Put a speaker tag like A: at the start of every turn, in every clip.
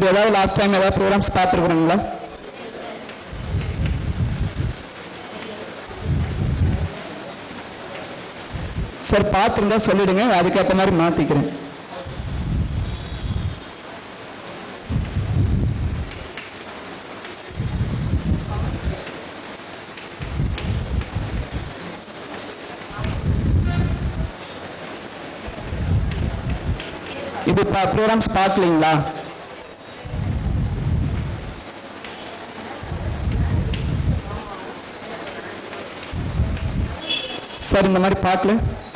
A: இப்படி ஏதாவது last time ஏதாவது ப்ரோக்ராம்ஸ் பார்த்துருக்குறீங்களா சார் பார்த்துருந்தா சொல்லிடுங்க அதுக்கேற்ற மாதிரி மாற்றிக்கிறேன் இது ப்ரோக்ராம்ஸ் பார்க்கலீங்களா சார் இந்த மாதிரி பார்க்கல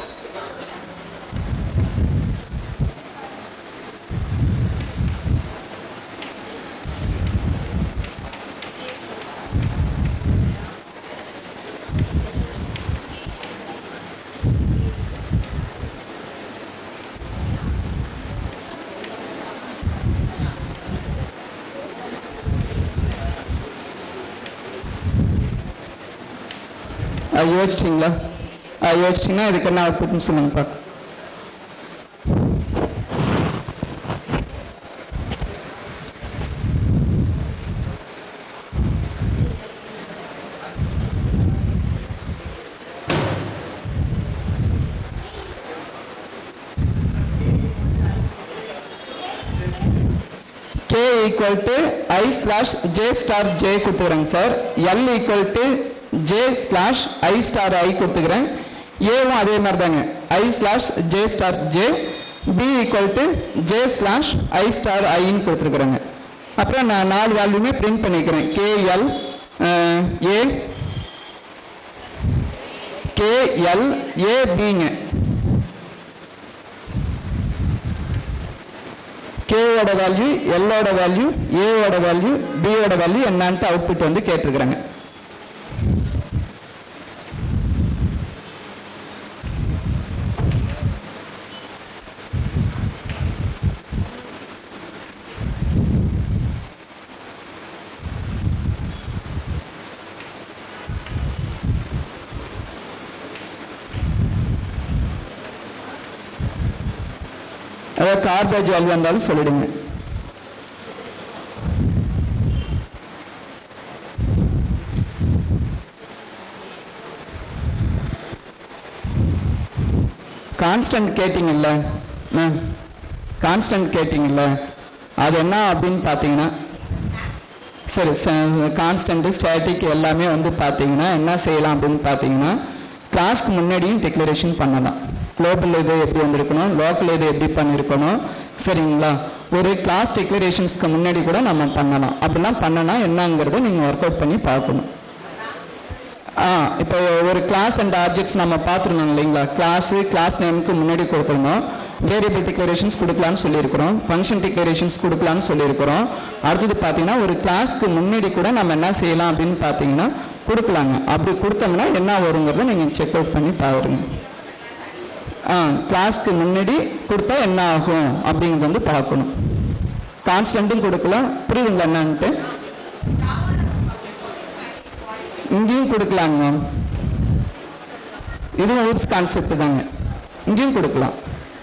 A: அது யோசிச்சிங்களா அது யோசிச்சிங்கன்னா இதுக்கு என்ன அவுட்புட்னு சொல்லுங்க பார்க்க k equal to I slash J star J கொடுத்துக்கிறேங்க sir L equal to J slash I star I கொடுத்துக்கிறேன் ஏவும் அதே மாதிரி தாங்க I slash J star J B equal to J slash I star ஐன்னு கொடுத்துருக்குறேங்க அப்புறம் நான் நாலு வேல்யூமே பிரிண்ட் பண்ணிக்கிறேன் கேஎல் ஏ கேஎல் ஏபிங்க கேவோட வேல்யூ எல்லோட வேல்யூ ஏவோட வேல்யூ பியோட வேல்யூ என்னன்ட்டு அவுட்புட் வந்து கேட்டிருக்கிறாங்க அதாவது கார்பேஜ் வேல்யூ இருந்தாலும் சொல்லிடுங்க கான்ஸ்டன்ட் கேட்டிங்கல்ல கான்ஸ்டன்ட் கேட்டிங்கல்ல அது என்ன அப்படின்னு பார்த்தீங்கன்னா சரி கான்ஸ்டன்ட் ஸ்டாட்டிக் எல்லாமே வந்து பார்த்தீங்கன்னா என்ன செய்யலாம் அப்படின்னு பார்த்தீங்கன்னா கிளாஸ்க்கு முன்னாடியும் டிக்ளரேஷன் பண்ணலாம் குளோபல் இது எப்படி வந்திருக்கணும் லோக்கல் இது எப்படி பண்ணியிருக்கணும் சரிங்களா ஒரு கிளாஸ் டிக்ளரேஷன்ஸ்க்கு முன்னாடி கூட நம்ம பண்ணலாம் அப்படிலாம் பண்ணனா என்னங்கிறத நீங்கள் ஒர்க் அவுட் பண்ணி பார்க்கணும் ஆ இப்போ ஒரு கிளாஸ் அண்ட் ஆப்ஜெக்ட்ஸ் நம்ம பார்த்துருந்தோம் இல்லைங்களா கிளாஸு கிளாஸ் நேமுக்கு முன்னாடி கொடுத்துருந்தோம் வேரியபிள் டிக்ளரேஷன்ஸ் கொடுக்கலான்னு சொல்லியிருக்கிறோம் ஃபங்க்ஷன் டிக்ளரேஷன்ஸ் கொடுக்கலான்னு சொல்லியிருக்கிறோம் அடுத்தது பார்த்தீங்கன்னா ஒரு கிளாஸ்க்கு முன்னாடி கூட நம்ம என்ன செய்யலாம் அப்படின்னு பார்த்தீங்கன்னா கொடுக்கலாங்க அப்படி கொடுத்தோம்னா என்ன வருங்கிறத நீங்கள் செக் அவுட் பண்ணி பாருங்க ஆ கிளாஸ்க்கு முன்னாடி கொடுத்தா என்ன ஆகும் அப்படிங்கிறது வந்து பார்க்கணும் கான்ஸ்டன்ட்டும் கொடுக்கலாம் புரியுதுங்களா என்னன்ட்டு இங்கேயும் கொடுக்கலாங்க மேம் இதுவும் ஊப்ஸ் கான்செப்ட் தாங்க இங்கேயும் கொடுக்கலாம்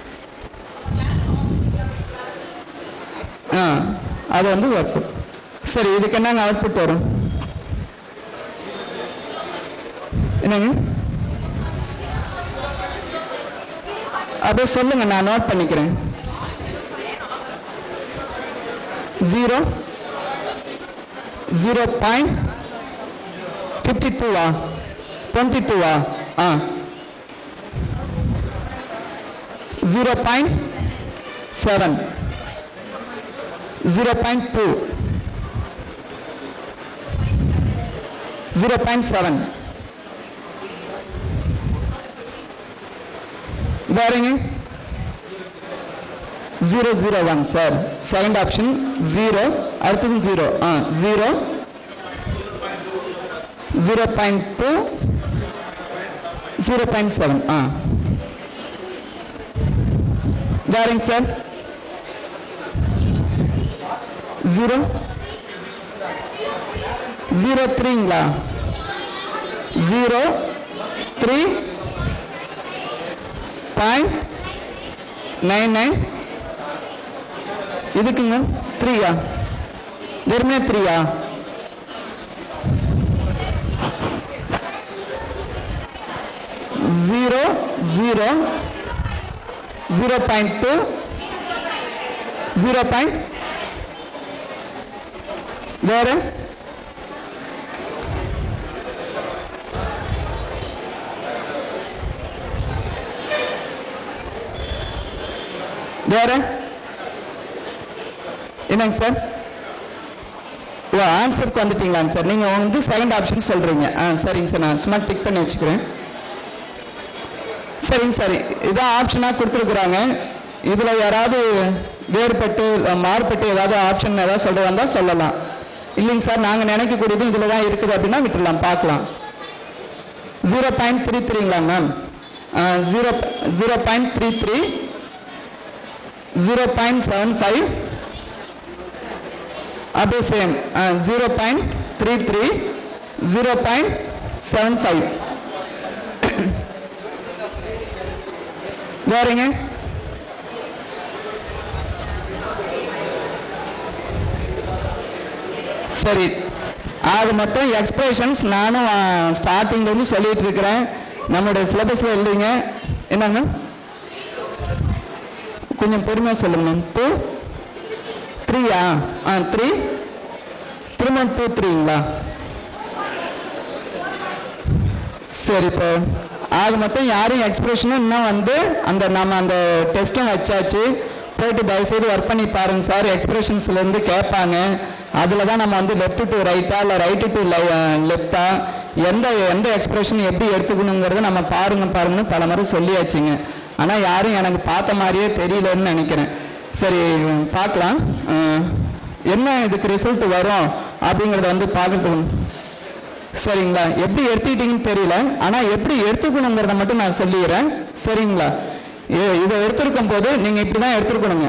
A: ஆ அது வந்து அவுட்புட் சரி இதுக்கு என்னங்க அவுட்புட் வரும் என்னங்க அப்படியே சொல்லுங்க நான் நோட் பண்ணிக்கிறேன் ஜீரோ ஜீரோ பாயிண்ட் ஃபிஃப்டி டூவா டுவெண்ட்டி டூவா ஆ zero point seven zero point two zero point seven வேறங்க zero zero one sir second option zero அடுத்தது ஜீரோ ஆ zero zero point two zero point seven ஆ வேறங்க சார் ஜீரோ ஜீரோ த்ரீங்களா zero three point nine nine இதுக்குங்க த்ரீயா வெறுமே த்ரீயா zero zero zero point two zero point வேற வேற என்னங்க சார் ஓ ஆன்சருக்கு வந்துட்டீங்களாங்க சார் நீங்கள் வந்து செகண்ட் ஆப்ஷன் சொல்கிறீங்க ஆ சரிங்க சார் நான் சும்மா டிக் பண்ணி வச்சுக்கிறேன் சரிங்க சார் இதான் ஆப்ஷனாக கொடுத்துருக்குறாங்க இதில் யாராவது வேறுபட்டு மாறுபட்டு ஏதாவது ஆப்ஷன் ஏதாவது சொல்ல வந்தால் சொல்லலாம் இல்லைங்க சார் நாங்கள் நினைக்கக்கூடியது இதில் தான் இருக்குது அப்படின்னா விட்டுடலாம் பார்க்கலாம் ஜீரோ பாயிண்ட் த்ரீ த்ரீங்களா ma'am zero zero point three three zero point seven five அப்படியே same zero point three three zero point seven five வேறங்க சரி அது மட்டும் எக்ஸ்பிரஷன்ஸ் நானும் ஸ்டார்டிங்லேருந்து சொல்லிட்டு இருக்கிறேன் நம்மளுடைய சிலபஸில் இல்லைங்க என்னங்க கொஞ்சம் பொறுமையாக சொல்லுங்க மேம் டூ த்ரீயா ஆ த்ரீ திரும்ப டூ த்ரீங்களா சரி இப்போ ஆக மொத்தம் யாரும் எக்ஸ்பிரஷனும் இன்னும் வந்து அந்த நம்ம அந்த டெஸ்ட்டும் வச்சாச்சு போயிட்டு தயவுசெய்து ஒர்க் பண்ணி பாருங்க சார் எக்ஸ்பிரஷன்ஸ்லேருந்து கேட்பாங்க அதில் தான் நம்ம வந்து லெஃப்ட் டு ரைட்டா இல்லை ரைட்டு டு லெஃப்டா எந்த எந்த எக்ஸ்பிரஷன் எப்படி எடுத்துக்கணுங்கிறத நம்ம பாருங்க பாருங்கன்னு பல முறை சொல்லியாச்சுங்க ஆனால் யாரும் எனக்கு பார்த்த மாதிரியே தெரியலன்னு நினைக்கிறேன் சரி பார்க்கலாம் அஹ், என்ன இதுக்கு ரிசல்ட் வரும் அப்படிங்கிறத வந்து பார்க்கறது சரிங்களா எப்படி எடுத்துக்கிட்டீங்கன்னு தெரியல ஆனா எப்படி எடுத்துக்கணுங்கிறத மட்டும் நான் சொல்லிடுறேன் சரிங்களா இ- இதை எடுத்திருக்கும் போது நீங்க இப்படிதான் எடுத்துருக்கணுங்க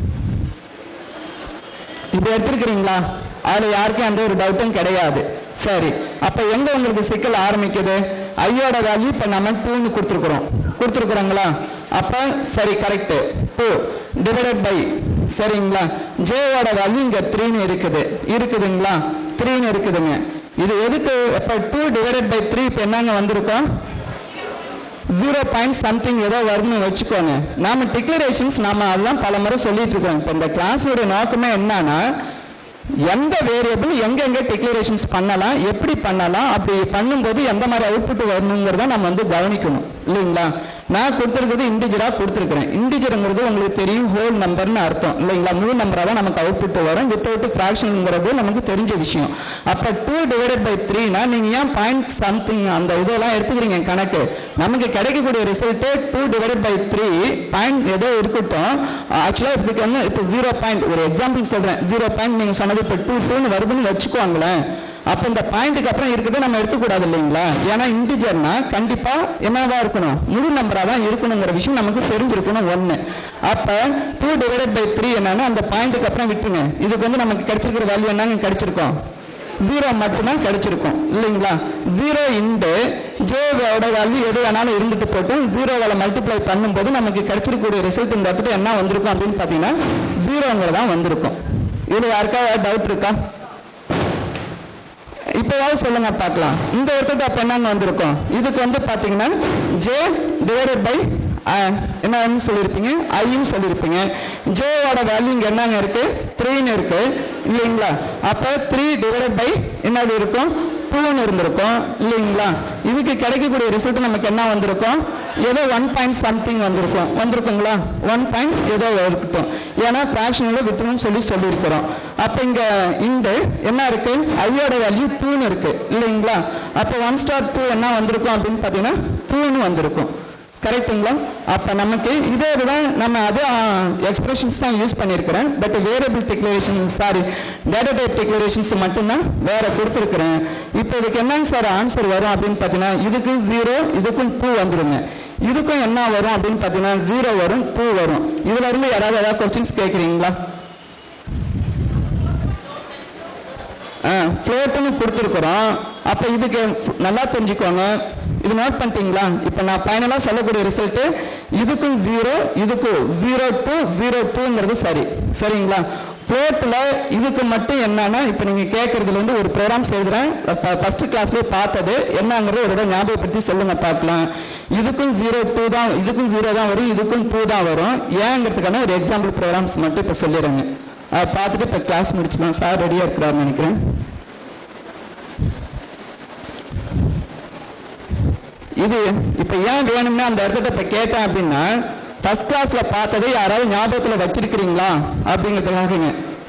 A: இப்படி எடுத்திருக்கிறீங்களா அதுல யாருக்கும் எந்த ஒரு டவுட்டும் கிடையாது சரி அப்ப எங்க உங்களுக்கு சிக்கல் ஆரம்பிக்குது ஐயோட வேல்யூ இப்ப நம்ம டூன்னு கொடுத்துருக்குறோம் கொடுத்துருக்குறோங்களா அப்ப சரி கரெக்ட் டூ டிவைடட் பை சரிங்களா ஜேவோட வேல்யூ இங்க த்ரீன்னு இருக்குது இருக்குதுங்களா த்ரீன்னு இருக்குதுங்க இது எதுக்கு இப்ப டூ டிவைடட் பை த்ரீ இப்ப என்னங்க வந்திருக்கோம் ஜீரோ பாயிண்ட் சம்திங் ஏதோ வருதுன்னு வச்சுக்கோங்க நாம டிக்ளரேஷன்ஸ் நாம அதெல்லாம் பல முறை சொல்லிட்டு இருக்கிறோம் இப்போ இந்த கிளாஸோட நோக்கமே என்னன்னா எந்த வேரியபிள் எங்கெங்க டிக்ளரேஷன்ஸ் பண்ணலாம் எப்படி பண்ணலாம் அப்படி பண்ணும்போது எந்த மாதிரி அவுட்புட் வரணுங்கிறத நம்ம வந்து கவனிக்கணும் இல்லைங்களா நான் கொடுத்துருக்கிறது இண்டிஜரா கொடுத்துருக்கிறேன் இண்டிஜருங்கிறது உங்களுக்கு தெரியும் ஹோல் நம்பர்னு அர்த்தம் இல்லைங்களா முழு நம்பரா தான் நமக்கு அவுட்புட் வரும் வித்தவுட் ஃபிராக்ஷனுங்கிறது நமக்கு தெரிஞ்ச விஷயம் அப்ப டூ டிவைடட் பை த்ரீனா நீங்க ஏன் பாயிண்ட் சம்திங் அந்த இதெல்லாம் எடுத்துக்கிறீங்க கணக்கு நமக்கு கிடைக்கக்கூடிய result two divided by three point ஏதோ இருக்கட்டும் ஆக்சுவலா இதுக்கு வந்து இப்போ ஜீரோ பாயிண்ட் ஒரு எக்ஸாம்பிள் சொல்றேன் ஜீரோ பாயிண்ட் நீங்க சொன்னது இப்போ டூ டூன்னு வருதுன்னு வச்சுக்கோங்களேன் அப்ப இந்த பாயிண்ட்டுக்கு அப்புறம் இருக்கிறத நம்ம எடுத்துக்கூடாது இல்லைங்களா ஏன்னா இன்டிஜர்னா கண்டிப்பா என்னவா இருக்கணும் முழு நம்பரா தான் இருக்கணுங்கிற விஷயம் நமக்கு தெரிஞ்சிருக்கணும் ஒண்ணு அப்ப டூ டிவைடட் பை த்ரீ என்னன்னா அந்த பாயிண்ட்டுக்கு அப்புறம் விட்டுருங்க இதுக்கு வந்து நமக்கு கிடைச்சிருக்கிற வேல்யூ என்னங்க கிடைச்சிருக்கோம் ஜீரோ மட்டும்தான் கிடைச்சிருக்கும் இல்லைங்களா ஜீரோ இன்டு ஜேவோட வேல்யூ எது வேணாலும் இருந்துட்டு போட்டு ஜீரோவால மல்டிப்ளை பண்ணும்போது நமக்கு கிடைச்சிருக்கக்கூடிய ரிசல்ட் இந்த இடத்துல என்ன வந்திருக்கும் அப்படின்னு பார்த்தீங்கன்னா ஜீரோங்கிறதான் வந்திருக்கும் இதுல யாருக்காவது டவுட் இருக்கா இப்போவாவது சொல்லுங்க பார்க்கலாம் இந்த இடத்துக்கு அப்ப என்னன்னு வந்திருக்கும் இதுக்கு வந்து பாத்தீங்கன்னா ஜே டிவைடட் பை என்னன்னு சொல்லியிருப்பீங்க ஐன்னு சொல்லியிருப்பீங்க ஜேவோட வேல்யூ இங்க என்னங்க இருக்கு த்ரீன்னு இருக்கு இல்லைங்களா அப்ப த்ரீ டிவைடட் பை என்னது இருக்கும் டூன்னு இருந்திருக்கும் இல்லைங்களா இதுக்கு கிடைக்கக்கூடிய ரிசல்ட் நமக்கு என்ன வந்திருக்கும் ஏதோ ஒன் பாயிண்ட் சம்திங் வந்திருக்கும் வந்திருக்குங்களா ஒன் பாயிண்ட் ஏதோ இருக்கட்டும் ஏன்னா ஃப்ராக்ஷனில் விட்டுணும்னு சொல்லி சொல்லியிருக்கிறோம் அப்போ இங்கே இந்த என்ன இருக்கு ஐயோட வேல்யூ டூன்னு இருக்கு இல்லைங்களா அப்போ ஒன் ஸ்டார் டூ என்ன வந்திருக்கும் அப்படின்னு பார்த்தீங்கன்னா டூன்னு வந்திருக்கும் கரெக்ட்டுங்களா அப்போ நமக்கு இதே இதுதான் நம்ம அது எக்ஸ்பிரஷன்ஸ் தான் யூஸ் பண்ணியிருக்கிறேன் but variable declaration sorry data type declarations மட்டும்தான் வேற கொடுத்துருக்குறேன் இப்போ இதுக்கு என்னங்க சார் ஆன்சர் வரும் அப்படின்னு பார்த்தீங்கன்னா இதுக்கு ஜீரோ இதுக்கும் டூ வந்துருங்க இதுக்கும் என்ன வரும் அப்படின்னு பார்த்தீங்கன்னா ஜீரோ வரும் டூ வரும் இதுல இருந்து யாராவது ஏதாவது கொஸ்டின்ஸ் கேட்குறீங்களா ஃப்ளோட்டுன்னு கொடுத்துருக்குறோம் அப்போ இதுக்கு நல்லா தெரிஞ்சுக்கோங்க இது நோட் பண்ணிட்டீங்களா இப்போ நான் ஃபைனலாக சொல்லக்கூடிய ரிசல்ட்டு இதுக்கும் ஜீரோ இதுக்கும் ஜீரோ டூ ஜீரோ டூங்கிறது சரி சரிங்களா ஃப்ளோட்டில் இதுக்கு மட்டும் என்னன்னா இப்போ நீங்கள் கேட்குறதுல இருந்து ஒரு ப்ரோக்ராம்ஸ் எழுதுறேன் ஃபர்ஸ்ட் கிளாஸ்லேயே பார்த்தது என்னங்கிறத ஒரு தடவை ஞாபகப்படுத்தி சொல்லுங்க பார்க்கலாம் இதுக்கும் ஜீரோ டூ தான் இதுக்கும் ஜீரோ தான் வரும் இதுக்கும் டூ தான் வரும் ஏங்கிறதுக்கான ஒரு எக்ஸாம்பிள் ப்ரோக்ராம்ஸ் மட்டும் இப்போ சொல்லிடுறேங்க அதை பார்த்துட்டு இப்போ கிளாஸ் முடிச்சுக்கலாம் சார் ரெடியாக இருக்கிறாருன்னு நினைக்கிறேன் இது இப்போ ஏன் வேணும்னா அந்த இடத்துல இப்போ கேட்டேன் அப்படின்னா ஃபர்ஸ்ட் கிளாஸ்ல பார்த்ததை யாராவது ஞாபகத்தில் வச்சிருக்கிறீங்களா அப்படிங்கிறதுக்காகங்க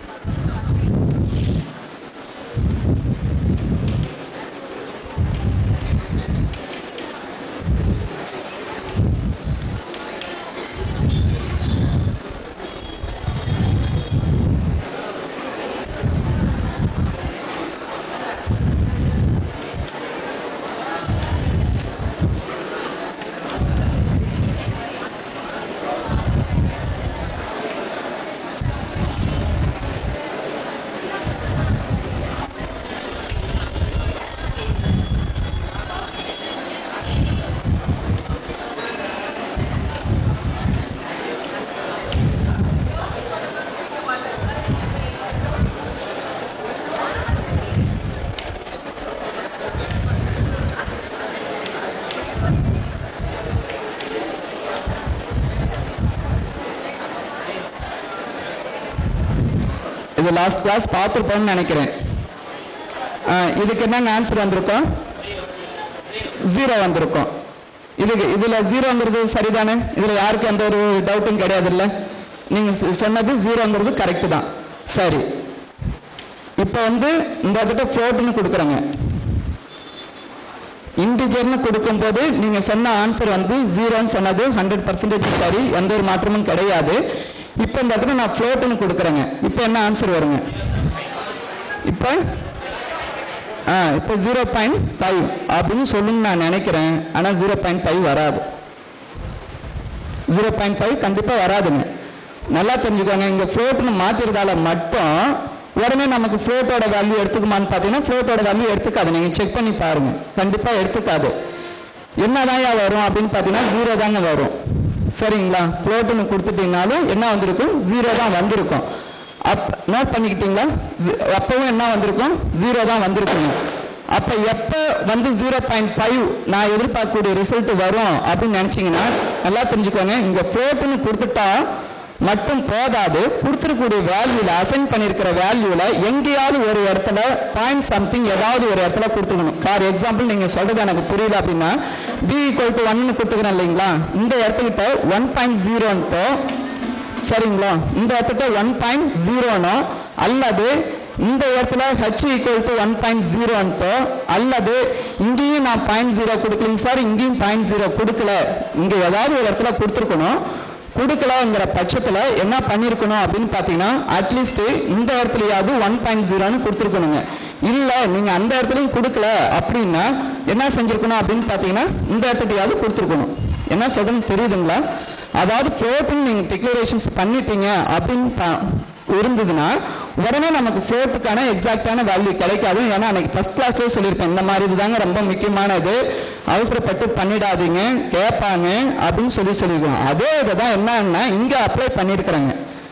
A: இது லாஸ்ட் கிளாஸ் பார்த்துருப்போம்னு நினைக்கிறேன் ஆ, இதுக்கு என்னங்க ஆன்சர் வந்திருக்கும் ஜீரோ வந்திருக்கும் இதுக்கு இதுல ஜீரோங்கிறது சரிதானே இதுல யாருக்கும் எந்த ஒரு டவுட்டும் கிடையாது இல்ல நீங்க சொ- சொன்னது ஜீரோங்கிறது கரெக்ட் தான் சரி இப்போ வந்து இந்த இடத்துல ஃப்ளோட்னு கொடுக்குறேங்க இன்டிஜர்னு கொடுக்கும்போது நீங்க சொன்ன ஆன்சர் வந்து ஜீரோன்னு சொன்னது ஹண்ட்ரட் பர்சன்டேஜ் சரி எந்த ஒரு மாற்றமும் கிடையாது இப்போ இந்த இடத்துல நான் ஃப்ளோட்னு கொடுக்குறேங்க இப்போ என்ன ஆன்சர் வருங்க இப்போ ஆ இப்போ ஜீரோ பாயிண்ட் ஃபைவ் அப்படின்னு சொல்லுன்னு நான் நினைக்கிறேன் ஆனால் ஜீரோ பாயிண்ட் ஃபைவ் வராது ஜீரோ பாயிண்ட் ஃபைவ் கண்டிப்பாக வராதுங்க நல்லா தெரிஞ்சுக்கோங்க இங்கே ஃப்ளோட்னு மாற்றிருந்தால மட்டும் உடனே நமக்கு ஃப்ளோட்டோட வேல்யூ எடுத்துக்குமான்னு பார்த்தீங்கன்னா ஃப்ளோட்டோட வேல்யூ எடுத்துக்காது நீங்கள் செக் பண்ணி பாருங்க கண்டிப்பாக எடுத்துக்காது என்னதான் வரும் அப்படின்னு பார்த்தீங்கன்னா ஜீரோ தாங்க வரும் சரிங்களா ஃப்ளோட்டுன்னு கொடுத்துட்டீங்கனாலும் என்ன வந்திருக்கும் ஜீரோ தான் வந்திருக்கும் அப் நோட் பண்ணிக்கிட்டீங்களா ஜி- அப்பவும் என்ன வந்திருக்கும் ஜீரோ தான் வந்திருக்குங்க அப்ப எப்ப வந்து ஜீரோ பாயிண்ட் ஃபைவ் நான் எதிர்பார்க்கக்கூடிய ரிசல்ட் வரும் அப்படின்னு நினைச்சீங்கன்னா நல்லா தெரிஞ்சுக்கோங்க இங்க ஃப்ளோட்டுன்னு கொடுத்துட்டா மட்டும் போதாது கொடுத்துருக்கூடிய வேல்யூல அசைன் பண்ணியிருக்கிற வேல்யூல எங்கேயாவது ஒரு இடத்துல பாயிண்ட் சம்திங் ஏதாவது ஒரு இடத்துல கொடுத்துக்கணும் ஃபார் எக்ஸாம்பிள் நீங்க சொல்றது எனக்கு புரியல அப்படின்னா பி ஈக்குவல் டு ஒன்னு கொடுத்துக்கிறேன் இல்லைங்களா இந்த இடத்துக்கிட்ட ஒன் பாயிண்ட் ஜீரோன்ட்டோ சரிங்களா இந்த இடத்துல ஒன் பாயிண்ட் ஜீரோனோ அல்லது இந்த இடத்துல H equal to one point ஜீரோன்ட்டோ அல்லது இங்கேயும் நான் பாயிண்ட் ஜீரோ கொடுக்கலைங்க சார் இங்கேயும் பாயிண்ட் ஜீரோ கொடுக்கல இங்க ஏதாவது ஒரு இடத்துல கொடுத்துருக்கணும் கொடுக்கலங்கிற பட்சத்துல என்ன பண்ணிருக்கணும் அப்படின்னு பாத்தீங்கன்னா அட்லீஸ்ட் இந்த இடத்துலயாவது ஒன் பாயிண்ட் ஜீரோன்னு கொடுத்துருக்கணுங்க இல்ல நீங்க அந்த இடத்துலயும் கொடுக்கல அப்படின்னா என்ன செஞ்சிருக்கணும் அப்படின்னு பாத்தீங்கன்னா இந்த இடத்துலயாவது கொடுத்துருக்கணும் என்ன சொல்றேன்னு தெரியுதுங்களா அதாவது ஃப்ளோட்டுன்னு நீங்க டிக்ளரேஷன்ஸ் பண்ணிட்டீங்க அப்படின்னு பா- இருந்ததுன்னா உடனே நமக்கு ஃப்ளோட்டுக்கான எக்ஸாக்டான வேல்யூ கிடைக்காது ஏன்னா அன்னைக்கு ஃபர்ஸ்ட் கிளாஸ்லேயே சொல்லியிருப்பேன் இந்த மாதிரி இதுதாங்க ரொம்ப முக்கியமானது அவசரப்பட்டு பண்ணிடாதீங்க கேட்பாங்க அப்படின்னு சொல்லி சொல்லியிருக்கோம் அதே இதை தான் என்னன்னா இங்கே அப்ளை பண்ணியிருக்கிறேங்க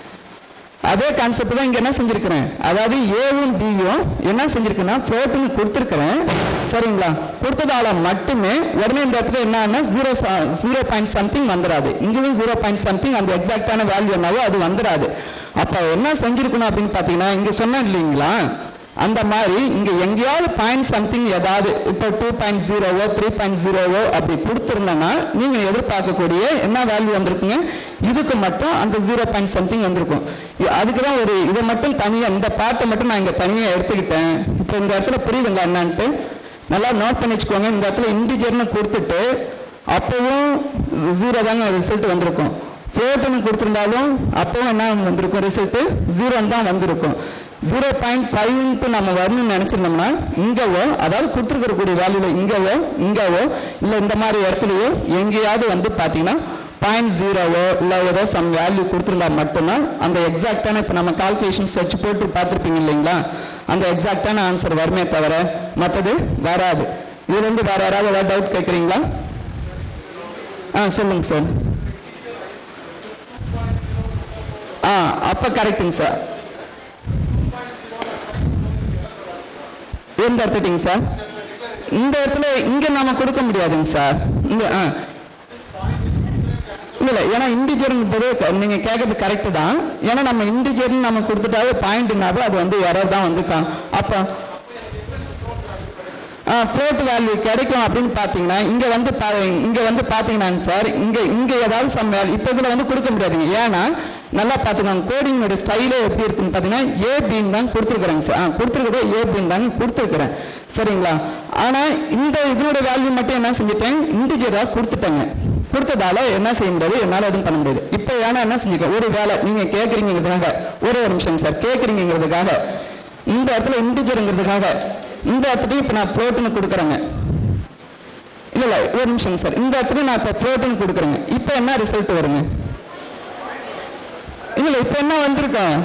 A: அதே கான்செப்ட் தான் இங்க என்ன செஞ்சிருக்கிறேன் அதாவது ஏவும் பியும் என்ன செஞ்சிருக்கேன்னா ஃப்ளோட்டுன்னு கொடுத்துருக்கிறேன் சரிங்களா கொடுத்ததால மட்டுமே உடனே இந்த இடத்துல என்னன்னா ஜீரோ ஜீரோ பாயிண்ட் சம்திங் வந்துடாது இங்கேயும் ஜீரோ பாயிண்ட் சம்திங் அந்த எக்ஸாக்டான வேல்யூ என்னவோ அது வந்துடாது அப்போ என்ன செஞ்சிருக்கணும் அப்படின்னு பார்த்தீங்கன்னா இங்க சொன்னேன் இல்லைங்களா அந்த மாதிரி இங்க எங்கேயாவது பாயிண்ட் சம்திங் ஏதாவது இப்போ டூ பாயிண்ட் ஜீரோவோ த்ரீ பாயிண்ட் ஜீரோவோ அப்படி கொடுத்துருந்தோன்னா நீங்க எதிர்பார்க்கக்கூடிய என்ன வேல்யூ வந்திருக்குங்க இதுக்கு மட்டும் அந்த ஜீரோ பாயிண்ட் சம்திங் வந்திருக்கும் இ- அதுக்கு தான் ஒரு இதை மட்டும் தனியா இந்த பாட்டை மட்டும் நான் இங்க தனியா எடுத்துக்கிட்டேன் இப்போ இந்த இடத்துல புரியுதுங்களா என்னன்ட்டு நல்லா நோட் பண்ணி வச்சுக்கோங்க இந்த இடத்துல இன்டிஜர்னு கொடுத்துட்டு அப்பவும் ஜீரோ தாங்க ரிசல்ட் வந்திருக்கும் ஃப்ளோட்டுன்னு கொடுத்துருந்தாலும் அப்பவும் என்ன வந்திருக்கும் ரிசல்ட் ஜீரோ தான் வந்திருக்கும் ஜீரோ பாயிண்ட் ஃபைவ்ன்ட்டு நம்ம வரணும்னு நினைச்சிருந்தோம்னா இங்கவோ அதாவது கொடுத்துருக்கக்கூடிய வேல்யூல இங்கவோ இங்கவோ இல்லை இந்த மாதிரி இடத்துலயோ எங்கேயாவது வந்து பார்த்தீங்கன்னா பாயிண்ட் ஜீரோவோ இல்லை ஏதோ சம் வேல்யூ கொடுத்துருந்தா மட்டும்தான் அந்த எக்ஸாக்டான இப்போ நம்ம கால்குலேஷன்ஸ் வச்சு போட்டு பார்த்துருப்பீங்க இல்லைங்களா அந்த எக்ஸாக்டான ஆன்சர் வருமே தவிர மற்றது வராது இதுல இருந்து வேற யாராவது ஏதாவது டவுட் கேட்குறீங்களா ஆ சொல்லுங்க சார் ஆ அப்போ கரெக்டுங்க சார் எந்த இடத்துட்டீங்க சார் இந்த இடத்துல இங்க நாம கொடுக்க முடியாதுங்க சார் இங்க ஆ இல்ல இல்ல ஏன்னா இண்டிஜர்ங்கிறது நீங்க கேட்கறது கரெக்ட் தான் ஏன்னா நம்ம இண்டிஜர்னு நம்ம கொடுத்துட்டாவே பாயிண்ட்னாவே அது வந்து எரர் தான் வந்து கா- அப்ப ஃப்ளோட் வேல்யூ கிடைக்கும் அப்படின்னு பார்த்தீங்கன்னா இங்க வந்து பா- இங்க வந்து பார்த்தீங்கன்னாங்க சார் இங்க இங்க ஏதாவது சம் வேல்யூ இப்போ இதுல வந்து கொடுக்க முடியாதுங்க ஏன்னா நல்லா பார்த்துக்கோங்க கோடிங்கோட ஸ்டைலே எப்படி இருக்குன்னு பார்த்தீங்கன்னா ஏ பின்னு தான் கொடுத்துருக்குறேங்க சார் ஆ கொடுத்துருக்குறது ஏ பின்னு தாங்க கொடுத்துருக்குறேன் சரிங்களா ஆனா இந்த இதனோட வேல்யூ மட்டும் என்ன செஞ்சுட்டேன் இன்டிஜரா கொடுத்துட்டேங்க கொடுத்ததால என்ன செய்ய முடியாது என்னால எதுவும் பண்ண முடியாது இப்போ ஏன்னா என்ன செஞ்சுக்க ஒரு வேலை நீங்க கேட்குறீங்கிறதுக்காக ஒரு ஒரு நிமிஷம் சார் கேட்குறீங்கிறதுக்காக இந்த இடத்துல இன்டிஜருங்கிறதுக்காக இந்த இடத்துல இப்போ நான் ப்ரோட்டீன் கொடுக்குறேங்க இல்ல இல்ல ஒரு நிமிஷம் சார் இந்த இடத்துல நான் இப்போ ப்ரோட்டீன் கொடுக்குறேங்க இப்போ என்ன ரிசல்ட் வருங்க இல்ல இல்ல இப்போ என்ன வந்திருக்கோம்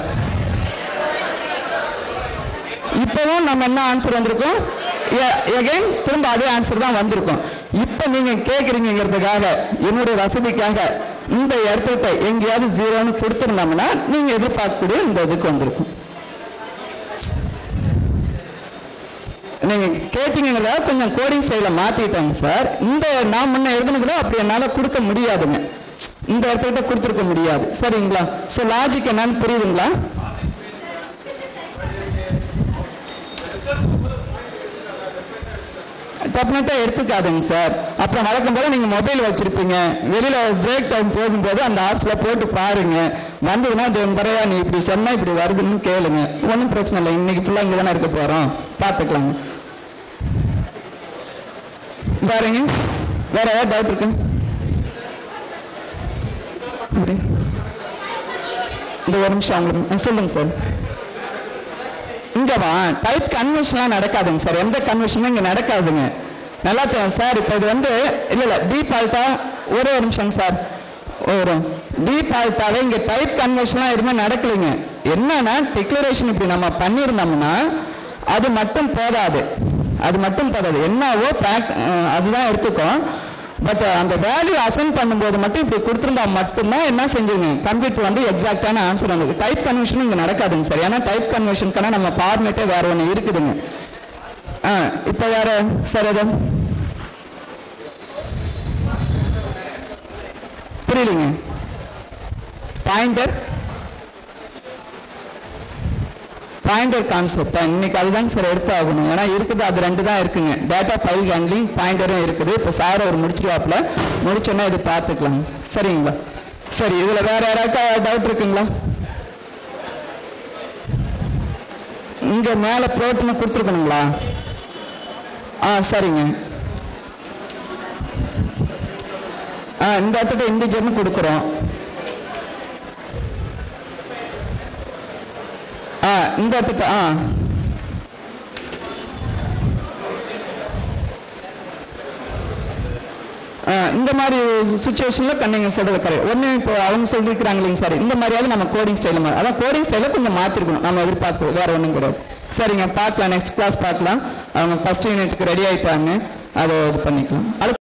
A: இப்பவும் நம்ம என்ன ஆன்சர் வந்திருக்கோம் எகைன் திரும்ப அதே ஆன்சர் தான் வந்திருக்கும் இப்போ நீங்க கேட்குறீங்கிறதுக்காக என்னுடைய வசதிக்காக இந்த இடத்துக்கிட்ட எங்கேயாவது ஜீரோன்னு கொடுத்துருந்தோம்னா நீங்க எதிர்பார்க்கக்கூடிய இந்த இதுக்கு வந்திருக்கும் நீங்க கேட்டீங்கிறத கொஞ்சம் கோடிங் ஸ்டைல மாத்திட்டாங்க சார் இந்த நான் முன்ன எழுதுனதுல அப்படி என்னால கொடுக்க முடியாதுங்க இந்த இடத்துக்கிட்ட கொடுத்துருக்க முடியாது சரிங்களா ஸோ லாஜிக் என்னன்னு புரியுதுங்களா டெஃபினட்டா எடுத்துக்காதுங்க சார் அப்புறம் வழக்கம் போல நீங்க மொபைல் வச்சிருப்பீங்க வெளியில பிரேக் டைம் போகும்போது அந்த ஆப்ஸ்ல போட்டு பாருங்க வந்ததுன்னா பரவா நீ இப்படி சொன்னா இப்படி வருதுன்னு கேளுங்க ஒன்றும் பிரச்சனை இல்லை இன்னைக்கு ஃபுல்லா இங்க தானே இருக்க போறோம் பார்த்துக்கலாங்க பாருங்க வேற ஏதாவது டவுட் இருக்கு இப்படி. இந்த ஒரு நிமிஷம் அவங்களுக்கு ஆ, சொல்லுங்க சார் இங்க வா டைப் கன்வென்ஷன்லாம் நடக்காதுங்க சார் எந்த கன்வென்ஷனும் இங்க நடக்காதுங்க நல்லா தெரியும் சார் இப்போ இது வந்து இல்ல இல்ல டீஃபால்ட்டா ஒரே ஒரு நிமிஷம் சார் ஒரு டீஃபால்ட்டாவே இங்க டைப் கன்வென்ஷன்லாம் எதுவுமே நடக்கலைங்க என்னன்னா டிக்ளரேஷன் இப்படி நம்ம பண்ணியிருந்தோம்னா அது மட்டும் போதாது அது மட்டும் போதாது என்னவோ prac- அஹ் அதுதான் எடுத்துக்கும் பட் அந்த வேல்யூ அசைன் பண்ணும்போது மட்டும் இப்படி கொடுத்துருந்தா மட்டும்தான் என்ன செஞ்சுங்க கம்ப்யூட்டர் வந்து எக்ஸாக்டான ஆன்சர் வந்து டைப் கன்வென்ஷன் இங்க நடக்காதுங்க சார் ஏன்னா டைப் கன்வென்ஷனுக்கான நம்ம ஃபார்மேட்டே வேற ஒன்று இருக்குதுங்க ஆ இப்போ வேற சார் அது புரியலைங்க பாயிண்டர் பாயிண்டர் கான்செப்ட் இன்னைக்கு அதுதாங்க சார் எடுத்து ஆகணும் ஏன்னா இருக்குது அது ரெண்டு தான் இருக்குங்க டேட்டா ஃபைல் ஹேண்ட்லிங் பாயிண்டரும் இருக்குது இப்போ சார் ஒரு முடிச்சிருவாப்புல முடிச்சோன்னா இது பார்த்துக்கலாம் சரிங்களா சரி இதுல வேற யாராக்கா டவுட் இருக்குங்களா இங்க மேல புரோட்டீன் கொடுத்துருக்கணுங்களா ஆ சரிங்க ஆ இந்த இடத்துல இண்டிஜர்னு கொடுக்குறோம் ஆ இந்த இடத்துல ஆ ஆ, இந்த மாதிரி சுச்சுவேஷன்ல நீங்க சொல்றது கரெக்ட் ஒண்ணு இப்போ அவங்க சொல்லிருக்காங்க இல்லைங்க சார் இந்த மாதிரியாவது நம்ம கோடிங் ஸ்டைல மாதிரி அதான் கோடிங் ஸ்டைல கொஞ்சம் மாத்திருக்கணும் நம்ம எதிர்பார்க்கணும் வேற ஒண்ணும் கிடையாது சரிங்க பார்க்கலாம் நெக்ஸ்ட் கிளாஸ் பார்க்கலாம் அவங்க ஃபர்ஸ்ட் யூனிட்டுக்கு ரெடி ஆயிட்டாங்க அதை இது பண்ணிக்கலாம் அடுத்து